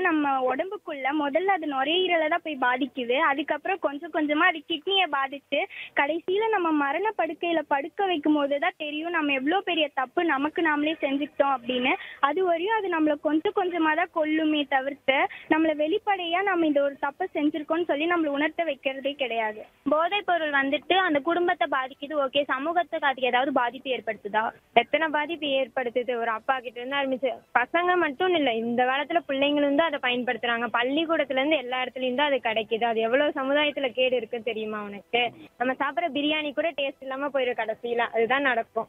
நம்ம உடம்புக்குள்ள முதல்ல அது நுரையீரலை தான் போய் பாதிக்குது அதுக்கப்புறம் கொஞ்சம் கொஞ்சமா அது கிட்னியை பாதிச்சு கடைசியில நம்ம மரண படுக்கையில படுக்க வைக்கும் போது தான் தெரியும் நம்ம எவ்வளோ பெரிய தப்பு நமக்கு நாமளே செஞ்சுக்கிட்டோம் அப்படின்னு அது வரையும் அது நம்மளை கொஞ்சம் கொஞ்சமா தான் கொல்லுமே தவிர்த்து நம்மளை வெளிப்படையா நம்ம இந்த ஒரு தப்பை செஞ்சிருக்கோம்னு சொல்லி நம்மளை உணர்த்த வைக்கிறதே கிடையாது போதைப் பொருள் வந்துட்டு அந்த குடும்பத்தை பாதிக்குது ஓகே சமூகத்துக்கு அதுக்கு ஏதாவது பாதிப்பு ஏற்படுத்துதா எத்தனை பாதிப்பு ஏற்படுத்துது ஒரு அப்பா கிட்ட இருந்து ஆரம்பிச்சு பசங்க மட்டும் இல்ல இந்த காலத்துல பிள்ளைங்களும் தான் அதை பயன்படுத்துறாங்க பள்ளிக்கூடத்துல இருந்து எல்லா இடத்துலயும் தான் அது கிடைக்குது அது எவ்வளவு சமுதாயத்துல கேடு இருக்குன்னு தெரியுமா உனக்கு நம்ம சாப்பிடுற பிரியாணி கூட டேஸ்ட் இல்லாம போயிடும் கடைசியில அதுதான் நடக்கும்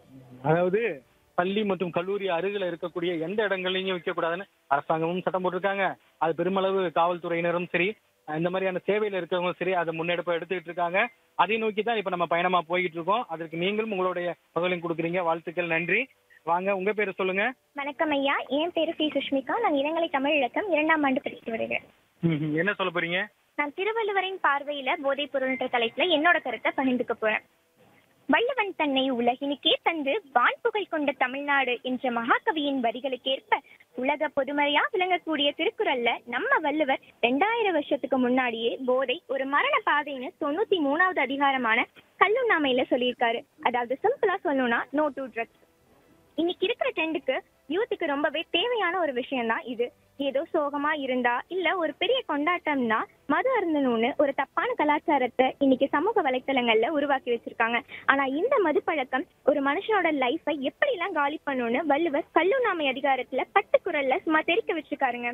அதாவது பள்ளி மற்றும் கல்லூரி அருகில் இருக்கக்கூடிய எந்த இடங்கள்லையும் வைக்கக்கூடாதுன்னு அரசாங்கமும் சட்டம் போட்டிருக்காங்க அது பெருமளவு காவல்துறையினரும் சரி இந்த மாதிரியான சேவையில் இருக்கவங்களும் சரி அதை முன்னெடுப்பு எடுத்துக்கிட்டு இருக்காங்க அதை நோக்கி தான் இப்போ நம்ம பயணமா போய்கிட்டு இருக்கோம் அதற்கு நீங்களும் உங்களுடைய பகலையும் கொடுக்குறீங்க வாழ்த்துக்கள் நன்றி வாங்க உங்க பேர் சொல்லுங்க வணக்கம் ஐயா என் பேரு சி சுஷ்மிகா நான் இளங்கலை தமிழ் இலக்கம் இரண்டாம் ஆண்டு படித்து வருகிறேன் ம்ஹும். என்ன சொல்ல போறீங்க நான் திருவள்ளுவரின் பார்வையில போதைப் பொருள்ன்ற தலைப்புல என்னோட கருத்தை பகிர்ந்துக்க போறேன் வள்ளுவன் தன்னை உலகினுக்கே தந்து வான்புகழ் கொண்ட தமிழ்நாடு என்ற மகாகவியின் வரிகளுக்கேற்ப உலக பொதுமறையா விளங்கக்கூடிய திருக்குறள்ல நம்ம வள்ளுவர் ரெண்டாயிரம் வருஷத்துக்கு முன்னாடியே போதை ஒரு மரண பாதைன்னு தொண்ணூத்தி மூணாவது அதிகாரமான கல்லுண்ணாமையில சொல்லியிருக்காரு அதாவது சிம்பிளா சொல்லணும்னா நோ டு ட்ரக்ஸ் இன்னைக்கு இருக்கிற ட்ரெண்டுக்கு யூத்துக்கு ரொம்பவே தேவையான ஒரு விஷயம் தான் இது ஏதோ சோகமா இருந்தா இல்ல ஒரு பெரிய கொண்டாட்டம்னா மது அருந்தணும்னு ஒரு தப்பான கலாச்சாரத்தை இன்னைக்கு சமூக வலைத்தளங்கள்ல உருவாக்கி வச்சிருக்காங்க ஆனா இந்த மது பழக்கம் ஒரு மனுஷனோட லைஃபை எப்படிலாம் காலி பண்ணும்னு வள்ளுவர் கல்லுண்ணாமை அதிகாரத்துல பட்டுக்குரல்ல சும்மா தெரிக்க வச்சிருக்காருங்க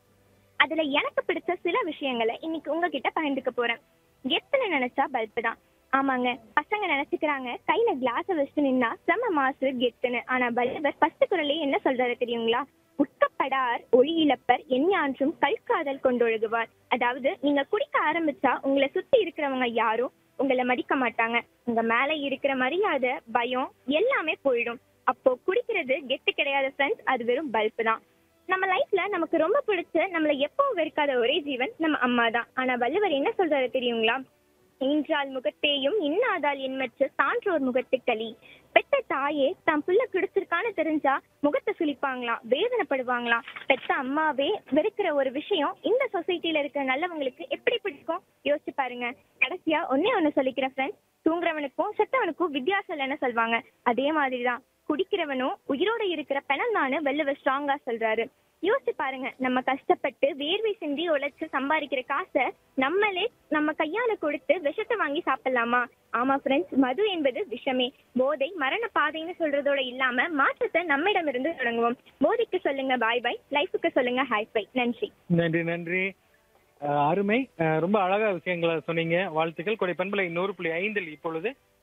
அதுல எனக்கு பிடிச்ச சில விஷயங்களை இன்னைக்கு உங்ககிட்ட பகிர்ந்துக்க போறேன் எத்தனை நினைச்சா பல்பு தான் ஆமாங்க பசங்க நினைச்சுக்கிறாங்க கையில கிளாஸ வச்சுட்டு நின்னா செம மாசு கெத்துன்னு ஆனா வள்ளுவர் ஃபர்ஸ்ட் குரலே என்ன சொல்றாரு தெரியுங்களா உட்கப்படார் ஒளி இழப்பர் எஞ்ஞான்றும் கல்காதல் கொண்டொழுகுவார் அதாவது நீங்க குடிக்க ஆரம்பிச்சா உங்களை சுத்தி இருக்கிறவங்க யாரும் உங்களை மதிக்க மாட்டாங்க உங்க மேல இருக்கிற மரியாதை பயம் எல்லாமே போயிடும் அப்போ குடிக்கிறது கெத்து கிடையாது ஃப்ரெண்ட்ஸ் அது வெறும் பல்பு தான் நம்ம லைஃப்ல நமக்கு ரொம்ப பிடிச்ச நம்மள எப்பவும் வெறுக்காத ஒரே ஜீவன் நம்ம அம்மா தான் ஆனா வள்ளுவர் என்ன சொல்றாரு தெரியுங்களா ஈன்றால் முகத்தேயும் இன்னாதால் என்மற்ற சான்றோர் முகத்துக்களி பெத்த தாயே தான் புள்ள குடிச்சிருக்கான்னு தெரிஞ்சா முகத்தை சுளிப்பாங்களாம் வேதனைப்படுவாங்களாம் பெத்த அம்மாவே வெறுக்கிற ஒரு விஷயம் இந்த சொசைட்டில இருக்கிற நல்லவங்களுக்கு எப்படி பிடிக்கும் யோசிச்சு பாருங்க கடைசியா ஒன்னே ஒண்ணு சொல்லிக்கிறேன் ஃப்ரெண்ட்ஸ் தூங்குறவனுக்கும் செத்தவனுக்கும் வித்தியாசம் இல்லைன்னு சொல்லுவாங்க அதே மாதிரிதான் குடிக்கிறவனும் உயிரோட இருக்கிற பெணம்தான்னு வள்ளுவர் ஸ்ட்ராங்கா சொல்றாரு யோசிச்சு பாருங்க நம்ம கஷ்டப்பட்டு வேர்வை சிந்தி உழைச்சு சம்பாதிக்கிற காசை நம்மளே நம்ம கையால கொடுத்து விஷத்தை வாங்கி சாப்பிடலாமா ஆமா ஃப்ரெண்ட்ஸ் மது என்பது விஷமே போதை மரண பாதைன்னு சொல்றதோட இல்லாம மாற்றத்தை நம்மிடமிருந்து தொடங்குவோம் போதைக்கு சொல்லுங்க பாய் பாய் லைஃபுக்கு சொல்லுங்க ஹாய் பை நன்றி நன்றி நன்றி அஹ் அருமை அஹ் ரொம்ப அழகா விஷயங்களை சொன்னீங்க வாழ்த்துக்கள் கொடை பண்பலை நூறு புள்ளி ஐந்தில் இப்பொழுது